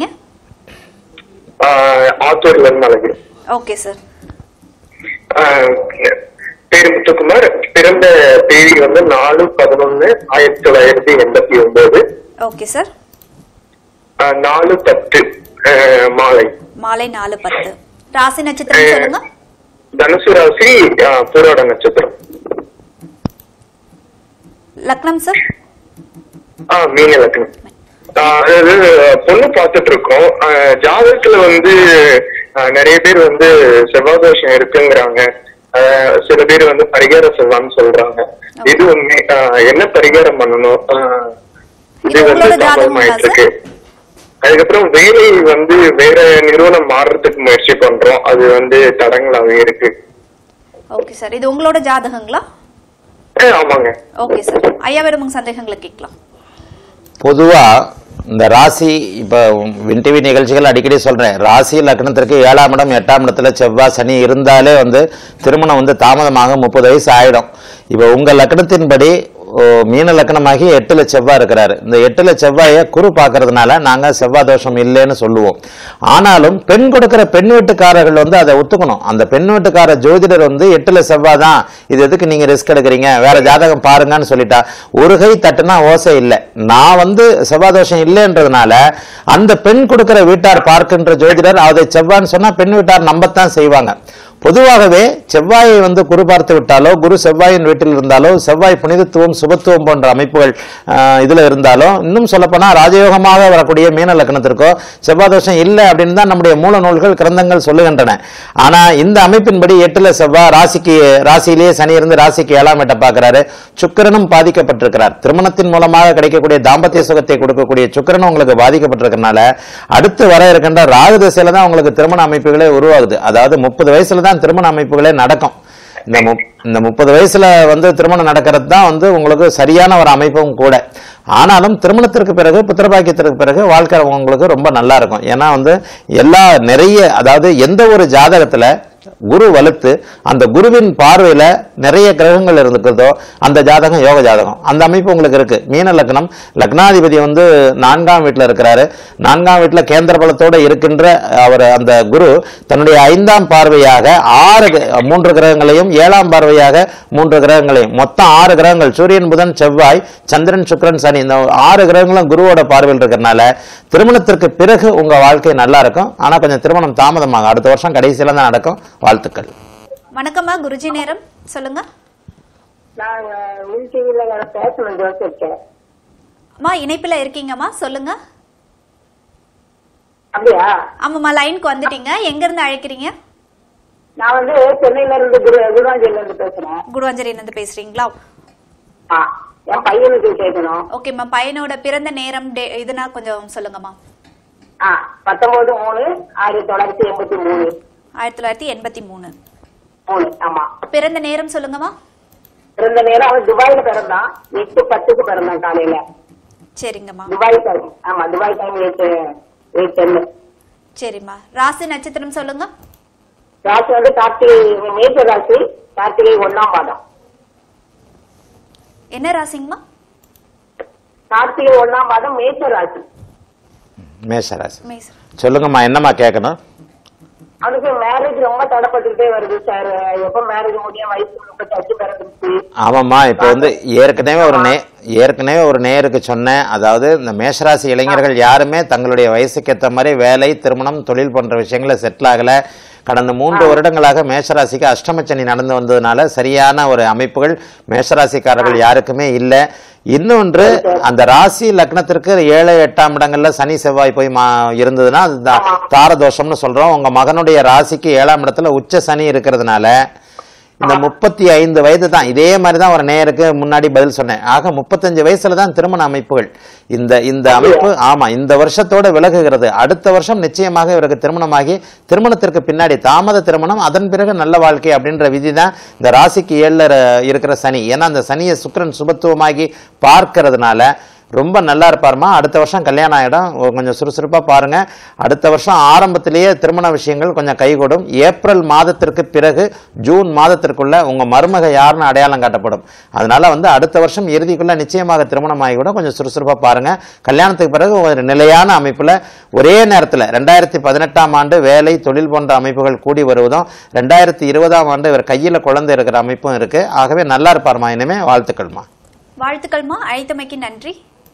S2: ஆத்தூர்ல இருந்து அழைக்கிறேன்
S1: ஓகே சார்
S2: ஆஹ் பேர் முத்துக்குமார் பிறந்த தேதி வந்து நாலு பதினொன்னு ஆயிரத்தி தொள்ளாயிரத்தி எண்பத்தி ஒன்பது
S1: ஓகே சார்
S2: ஆஹ் நாலு பத்து ஆஹ் மாலை
S1: மாலை நாலு பத்து ராசி நட்சத்திரம் சொல்லுங்க
S2: தனுசு ராசி ஆஹ் பூராட நட்சத்திரம்
S1: லக்னம் சார்
S2: ஆஹ் மீன லக்னம் ஆஹ் அதாவது பொண்ணு பார்த்துட்டு இருக்கோம் ஆஹ் ஜாதகத்துல வந்து ஆஹ் நிறைய பேர் வந்து செவ்வாய் தோஷம் இருக்குங்கிறாங்க ஆஹ் சில பேர் வந்து பரிகார செவ்வான்னு சொல்றாங்க இது உண்மை ஆஹ் என்ன பரிகாரம் பண்ணணும் ஆஹ் இது
S1: இது
S2: வந்து
S1: உங்களோட ஜாதகமா
S2: தாமதமாயிட்டு இருக்கு அதுக்கப்புறம் வேலை வந்து வேற நிறுவனம் மாறுறதுக்கு முயற்சி பண்றோம் அது வந்து தடங்களாவே இருக்கு
S1: ஓகே சார் இது உங்களோட ஜாதகங்களா
S2: ஆஹ் ஆமாங்க
S1: ஓகே சார் ஐயாவிடம் உங்க சந்தேகங்களை கேட்கலாம்
S3: பொதுவா இந்த ராசி இப்போ வின் டிவி நிகழ்ச்சிகள் அடிக்கடி சொல்றேன் ராசி லக்னத்திற்கு ஏழாம் இடம் எட்டாம் இடத்துல செவ்வாய் சனி இருந்தாலே வந்து திருமணம் வந்து தாமதமாக முப்பது வயசு ஆயிடும் இப்போ உங்க லக்னத்தின்படி ஓ, மீன லக்னமாகி எட்டுல செவ்வாய் இருக்கிறாரு இந்த எட்டுல செவ்வாயை குரு பார்க்கறதுனால நாங்க செவ்வாய் தோஷம் இல்லைன்னு சொல்லுவோம் ஆனாலும் பெண் கொடுக்கிற பெண் வீட்டுக்காரர்கள் வந்து அதை ஒத்துக்கணும் அந்த பெண் வீட்டுக்கார ஜோதிடர் வந்து எட்டுல செவ்வாய் தான் இது எதுக்கு நீங்க ரிஸ்க் எடுக்கிறீங்க வேற ஜாதகம் பாருங்கன்னு சொல்லிட்டா ஒரு கை தட்டுனா ஓசை இல்லை நான் வந்து செவ்வாய் தோஷம் இல்லைன்றதுனால அந்த பெண் கொடுக்கிற வீட்டார் பார்க்கின்ற ஜோதிடர் அதை செவ்வான்னு சொன்னா பெண் வீட்டார் நம்பத்தான் செய்வாங்க பொதுவாகவே செவ்வாயை வந்து குரு பார்த்து விட்டாலோ குரு செவ்வாயின் வீட்டில் இருந்தாலோ செவ்வாய் புனிதத்துவம் சுபத்துவம் போன்ற அமைப்புகள் ஆஹ், இதுல இருந்தாலும் இன்னும் சொல்லப்போனா ராஜயோகமாக வரக்கூடிய மீன லக்னத்திற்கோ செவ்வாய் தோஷம் இல்லை அப்படின்னு தான் நம்முடைய மூல நூல்கள் கிரந்தங்கள் சொல்லுகின்றன ஆனா இந்த அமைப்பின்படி எட்டுல செவ்வாய் ராசிக்கு ராசியிலேயே சனி இருந்து ராசிக்கு ஏழாம் எட்ட பார்க்கிறாரு சுக்கிரனும் பாதிக்கப்பட்டிருக்கிறார் திருமணத்தின் மூலமாக கிடைக்கக்கூடிய தாம்பத்திய சுகத்தை கொடுக்கக்கூடிய சுக்கிரனும் உங்களுக்கு பாதிக்கப்பட்டிருக்கிறனால அடுத்து வர இருக்கின்ற ராகு திசையில தான் உங்களுக்கு திருமண அமைப்புகளே உருவாகுது அதாவது முப்பது வயசுல தான் திருமண அமைப்புகளே நடக்கும் இந்த முப்- இந்த முப்பது வயசுல வந்து திருமணம் நடக்கிறது தான் வந்து உங்களுக்கு சரியான ஒரு அமைப்பும் கூட ஆனாலும் திருமணத்திற்கு பிறகு புத்திரபாக்கியத்திற்கு பிறகு வாழ்க்கை உங்களுக்கு ரொம்ப நல்லா இருக்கும் ஏன்னா வந்து எல்லா நிறைய அதாவது எந்த ஒரு ஜாதகத்துல குரு வலுத்து அந்த குருவின் பார்வையில நிறைய கிரகங்கள் இருக்கிறதோ அந்த ஜாதகம் யோக ஜாதகம் அந்த அமைப்பு உங்களுக்கு இருக்கு மீன லக்னம் லக்னாதிபதி வந்து நான்காம் வீட்டுல இருக்கிறாரு நான்காம் வீட்டுல கேந்திர பலத்தோட இருக்கின்ற அவர் அந்த குரு தன்னுடைய ஐந்தாம் பார்வையாக ஆறு க- மூன்று கிரகங்களையும் ஏழாம் பார்வையாக மூன்று கிரகங்களையும் மொத்தம் ஆறு கிரகங்கள் சூரியன் புதன் செவ்வாய் சந்திரன் சுக்கிரன் சனி இந்த ஆறு கிரகங்களும் குருவோட பார்வையில் இருக்கிறனால திருமணத்திற்கு பிறகு உங்க வாழ்க்கை நல்லா இருக்கும் ஆனா கொஞ்சம் திருமணம் தாமதமாகும் அடுத்த வருஷம் கடைசியில தான் நடக்கும் வாழ்த்துக்கள்
S1: வணக்கம்மா குருஜி நேரம் சொல்லுங்க
S6: நான் மின் டிவில பேசணும் ஜோசிச்சேன்
S1: அம்மா இணைப்புல இருக்கீங்கம்மா சொல்லுங்க
S6: அப்படியா
S1: ஆமாம்மா லைனுக்கு வந்துட்டீங்க எங்க இருந்து அழைக்கிறீங்க
S6: நான் வந்து சென்னையில இருந்து குரு குருவாஞ்சலில இருந்து பேசுறேன்
S1: குருவாஞ்சலில இருந்து பேசுறீங்களா
S6: ஆ, என் பையனுக்கு கேட்கணும்
S1: ஓகேம்மா பையனோட பிறந்த நேரம் டே இதுனா கொஞ்சம் சொல்லுங்கம்மா
S6: ஆ பத்தொன்பது மூணு ஆயிரத்தி தொள்ளாயிரத்தி எண்பத்தி மூணு
S1: ஆயிரத்தி தொள்ளாயிரத்தி எண்பத்தி மூணு
S6: மூணு ஆமா
S1: பிறந்த நேரம் சொல்லுங்கம்மா
S6: பிறந்த நேரம் அவன் துபாயில பிறந்தான் எட்டு பத்துக்கு பிறந்தான் காலையில
S1: சரிங்கம்மா
S6: துபாய் டைம் ஆமா துபாய் டைம் எட்டு எயிட் டென்னு
S1: சரிம்மா ராசி நட்சத்திரம் சொல்லுங்க
S6: ராசி வந்து கார்த்திகை மேற்க ராசி கார்த்திகை ஒண்ணாம் பாதம்
S1: என்ன ராசிங்கம்மா
S6: கார்த்திகை ஒண்ணாம் பாதம் மேற்க ராசி
S3: மேஷராசி
S1: மேஸ்
S3: சொல்லுங்கம்மா என்னம்மா கேட்கணும்
S6: அவனுக்கு மேரேஜ் ரொம்ப தடப்பட்டுக்கிட்டே வருது சார் எப்ப மேரேஜ் முடியும் வயசு முப்பத்தி அஞ்சு பிறந்துருச்சு
S3: ஆமாம்மா இப்போ வந்து ஏற்கனவே ஒரு நே ஏற்கனவே ஒரு நேருக்கு சொன்னேன் அதாவது இந்த மேஷராசி இளைஞர்கள் யாருமே தங்களுடைய வயசுக்கு ஏற்ற மாதிரி வேலை திருமணம் தொழில் போன்ற விஷயங்களை செட்டில் ஆகலை கடந்த மூன்று வருடங்களாக மேஷராசிக்கு அஷ்டமச்சனி நடந்து வந்ததுனால சரியான ஒரு அமைப்புகள் மேஷராசிக்காரர்கள் யாருக்குமே இல்லை இன்னொன்று அந்த ராசி லக்னத்திற்கு ஏழு எட்டாம் இடங்கள்ல சனி செவ்வாய் போய் மா இருந்ததுன்னா அது தா- தாரதோஷம்னு சொல்றோம் உங்க மகனுடைய ராசிக்கு ஏழாம் இடத்துல உச்ச சனி இருக்கிறதுனால இந்த முப்பத்தி ஐந்து வயது தான் இதே மாதிரி தான் ஒரு நேருக்கு முன்னாடி பதில் சொன்னேன் ஆக முப்பத்தஞ்சு வயசுல தான் திருமண அமைப்புகள் இந்த இந்த அமைப்பு ஆமா இந்த வருஷத்தோட விலகுகிறது அடுத்த வருஷம் நிச்சயமாக இவருக்கு திருமணமாகி திருமணத்திற்கு பின்னாடி தாமத திருமணம் அதன் பிறகு நல்ல வாழ்க்கை அப்படின்ற விதி தான் இந்த ராசிக்கு ஏழுல ர- இருக்கிற சனி ஏன்னா அந்த சனியை சுக்கிரன் சுபத்துவமாகி பார்க்கறதுனால ரொம்ப நல்லா இருப்பாருமா அடுத்த வருஷம் கல்யாணம் ஆகிடும் கொஞ்சம் சுறுசுறுப்பாக பாருங்க அடுத்த வருஷம் ஆரம்பத்திலேயே திருமண விஷயங்கள் கொஞ்சம் கைகூடும் ஏப்ரல் மாதத்திற்கு பிறகு ஜூன் மாதத்திற்குள்ள உங்க மருமக யாருன்னு அடையாளம் காட்டப்படும் அதனால வந்து அடுத்த வருஷம் இறுதிக்குள்ள நிச்சயமாக திருமணம் ஆகி கூட கொஞ்சம் சுறுசுறுப்பாக பாருங்க கல்யாணத்துக்கு பிறகு ஒரு நிலையான அமைப்புல ஒரே நேரத்தில் ரெண்டாயிரத்தி பதினெட்டாம் ஆண்டு வேலை தொழில் போன்ற அமைப்புகள் கூடி வருவதும் ரெண்டாயிரத்தி இருபதாம் ஆண்டு இவர் கையில் குழந்தை இருக்கிற அமைப்பும் இருக்கு ஆகவே நல்லா இருப்பாருமா இனிமே வாழ்த்துக்கள்மா
S1: வாழ்த்துக்கள்மா அழைத்தமைக்கு நன்றி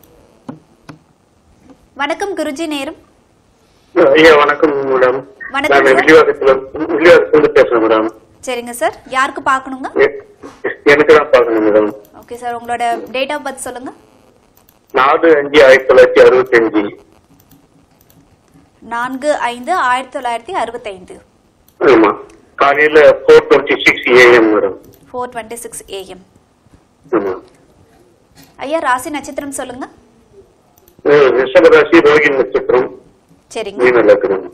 S1: வணக்கம் குருஜி நேரம்
S2: ஐயா வணக்கம் மேடம்
S1: வணக்கம்
S2: நான்
S1: சார்.
S2: வில்லிவாக்கத்துல வில்லிவாக்கத்துல பேசுறேன் மேடம்
S1: சரிங்க சார் யாருக்கு பார்க்கணுங்க
S2: எ- எனக்கு தான் பார்க்கணும் மேடம்
S1: ஓகே சார் உங்களோட டேட் ஆஃப் பர்த் சொல்லுங்க
S2: நாலு அஞ்சு ஆயிரத்தி தொள்ளாயிரத்தி அறுபத்தி அஞ்சு
S1: நான்கு ஐந்து ஆயிரத்தி தொள்ளாயிரத்தி அறுபத்தைந்து
S2: ஆமா காலையில four twenty six AM madam
S1: four twenty six AM
S2: ஆமா
S1: ஐயா ராசி நட்சத்திரம் சொல்லுங்க
S2: அஹ் ரிஷபராசி ரோகி நட்சத்திரம்
S1: சரிங்க
S2: மீன லக்னம்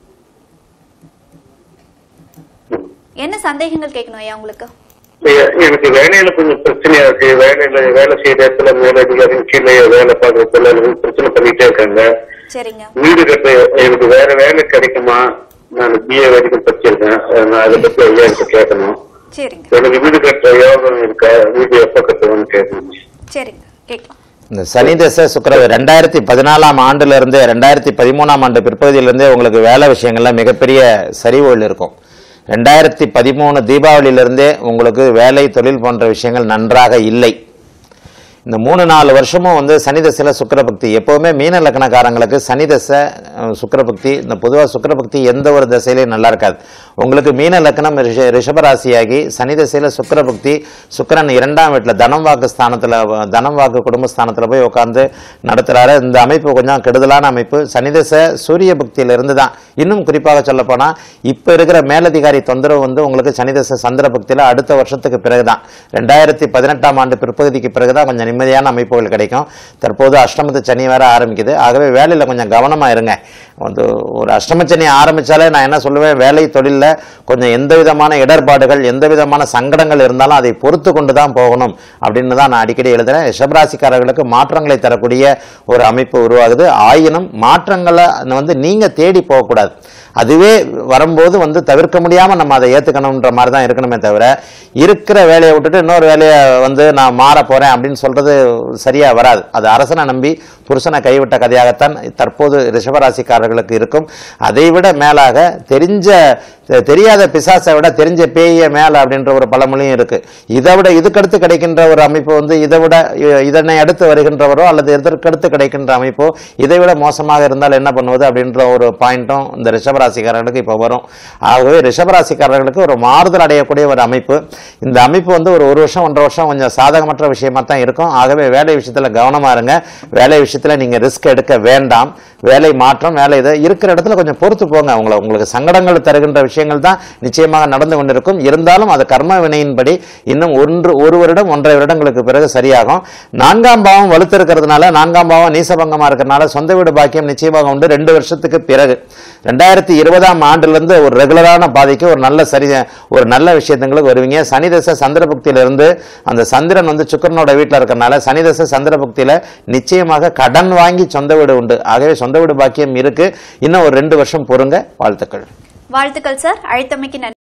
S1: என்ன சந்தேகங்கள் கேட்கணும் ஐயா உங்களுக்கு
S2: ஐயா, எனக்கு வேலையில கொஞ்சம் பிரச்சனையா இருக்கு வேலையில வேலை செய்யற இடத்துல மேலதிகாரி கீழே வேலை பார்க்கறதுல பிரச்சனை பண்ணிட்டே இருக்காங்க
S1: சரிங்க
S2: வீடு கட்ட எனக்கு வேற வேலை கிடைக்குமா நான் பிஏ வரைக்கும் படிச்சிருக்கேன் அஹ் நான் அதை பத்தி ஐயா எனக்கு கேட்கணும்
S1: சரிங்க
S2: எனக்கு வீடு கட்டுற யோகம் இருக்கா வீடு எப்ப கட்டுவோம்னு கேட்கணும்
S1: சரிங்க கேட்கலாம்
S3: இந்த சனி தசை சுக்கிர ரெண்டாயிரத்தி பதினாலாம் ஆண்டுல இருந்து ரெண்டாயிரத்தி பதிமூணாம் ஆண்டு பிற்பகுதியிலிருந்தே உங்களுக்கு வேலை விஷயங்கள்ல மிகப்பெரிய சரிவுகள் இருக்கும் ரெண்டாயிரத்தி பதிமூணு தீபாவளியிலிருந்தே உங்களுக்கு வேலை தொழில் போன்ற விஷயங்கள் நன்றாக இல்லை இந்த மூணு நாலு வருஷமும் வந்து சனி தசையில் சுக்கரபக்தி எப்போவுமே மீன லக்னக்காரங்களுக்கு சனி தசை அஹ், சுக்கிரபக்தி இந்த பொதுவாக சுக்கிரபக்தி எந்த ஒரு திசையிலையும் நல்லா இருக்காது உங்களுக்கு மீன லக்னம் ரிஷ ரிஷபராசியாகி சனி தசையில் சுக்கிரபக்தி சுக்கிரன் இரண்டாம் வீட்டில் தனம் வாக்கு ஸ்தானத்தில் தனம் வாக்கு குடும்பஸ்தானத்தில் போய் உட்காந்து நடத்துகிறாரு இந்த அமைப்பு கொஞ்சம் கெடுதலான அமைப்பு சனி தசை சூரிய பக்தியிலிருந்து தான் இன்னும் குறிப்பாக சொல்லப்போனால் இப்போ இருக்கிற மேலதிகாரி தொந்தரவு வந்து உங்களுக்கு சனி தசை சந்திர பக்தியில் அடுத்த வருஷத்துக்கு பிறகு தான் ரெண்டாயிரத்தி பதினெட்டாம் ஆண்டு பிற்பகுதிக்கு பிறகு தான் கொஞ்சம் நிம்மதியான அமைப்புகள் கிடைக்கும் தற்போது அஷ்டமத்து சனி வேற ஆரம்பிக்குது ஆகவே வேலையில் கொஞ்சம் கவனமாக இருங்க வந்து ஒரு அஷ்டம சனி ஆரம்பித்தாலே நான் என்ன சொல்லுவேன் வேலை தொழிலில் கொஞ்சம் எந்த விதமான இடர்பாடுகள் எந்த விதமான சங்கடங்கள் இருந்தாலும் அதை பொறுத்து கொண்டு தான் போகணும் அப்படின்னு தான் நான் அடிக்கடி எழுதுறேன் ரிஷபராசிக்காரர்களுக்கு மாற்றங்களை தரக்கூடிய ஒரு அமைப்பு உருவாகுது ஆயினும் மாற்றங்களை வந்து நீங்கள் தேடி போகக்கூடாது அதுவே வரும்போது வந்து தவிர்க்க முடியாமல் நம்ம அதை ஏற்றுக்கணுன்ற மாதிரி தான் இருக்கணுமே தவிர இருக்கிற வேலையை விட்டுட்டு இன்னொரு வேலையை வந்து நான் மாற போகிறேன் அப்படின்னு சொல்கிறது சரியாக வராது அது அரசனை நம்பி புருஷனை கைவிட்ட கதையாகத்தான் தற்போது ரிஷபராசிக்காரர்களுக்கு இருக்கும் அதைவிட மேலாக தெரிஞ்ச தெ- தெரியாத பிசாசை விட தெரிஞ்ச பேய மேல அப்படின்ற ஒரு பழமொழியும் இருக்கு இதை விட இதுக்கடுத்து கிடைக்கின்ற ஒரு அமைப்பு வந்து இதை விட இ- இதனை அடுத்து வருகின்றவரோ அல்லது இதற்கடுத்து கிடைக்கின்ற அமைப்போ இதை விட மோசமாக இருந்தால் என்ன பண்ணுவது அப்படின்ற ஒரு பாயிண்ட்டும் இந்த ரிஷபராசிக்காரர்களுக்கு இப்போ வரும் ஆகவே ரிஷபராசிக்காரர்களுக்கு ஒரு மாறுதல் அடையக்கூடிய ஒரு அமைப்பு இந்த அமைப்பு வந்து ஒரு ஒரு வருஷம் ஒன்றரை வருஷம் கொஞ்சம் சாதகமற்ற விஷயமா தான் இருக்கும் ஆகவே வேலை விஷயத்துல கவனமா இருங்க வேலை விஷயத்துல நீங்க ரிஸ்க் எடுக்க வேண்டாம் வேலை மாற்றம் வேலை இது இருக்கிற இடத்துல கொஞ்சம் பொறுத்து போங்க உங்களை உங்களுக்கு சங்கடங்கள் தருகின்ற விஷயங்கள் தான் நிச்சயமாக நடந்து கொண்டிருக்கும் இருந்தாலும் அது கர்ம வினையின்படி இன்னும் ஒன்று ஒரு வருடம் ஒன்றரை வருடங்களுக்கு பிறகு சரியாகும் நான்காம் பாவம் வலுத்திருக்கிறதுனால நான்காம் பாவம் நீசபங்கமா இருக்கிறதுனால சொந்த வீடு பாக்கியம் நிச்சயமாக உண்டு ரெண்டு வருஷத்துக்கு பிறகு ரெண்டாயிரத்தி இருபதாம் ஆண்டிலிருந்து ஒரு ரெகுலரான பாதைக்கு ஒரு நல்ல சரி ஒரு நல்ல விஷயத்துங்களுக்கு வருவீங்க சனி தசை சந்திர புக்தியிலிருந்து அந்த சந்திரன் வந்து சுக்கரனோட வீட்டில் இருக்கிறனால சனி தசை சந்திர புக்தியில நிச்சயமாக கடன் வாங்கி சொந்த வீடு உண்டு ஆகவே சொந்த வீடு பாக்கியம் இருக்கு இன்னும் ஒரு ரெண்டு வருஷம் பொறுங்க வாழ்த்துக்கள்
S1: வாழ்த்துக்கள் சார் அழைத்தமைக்கு நன்றி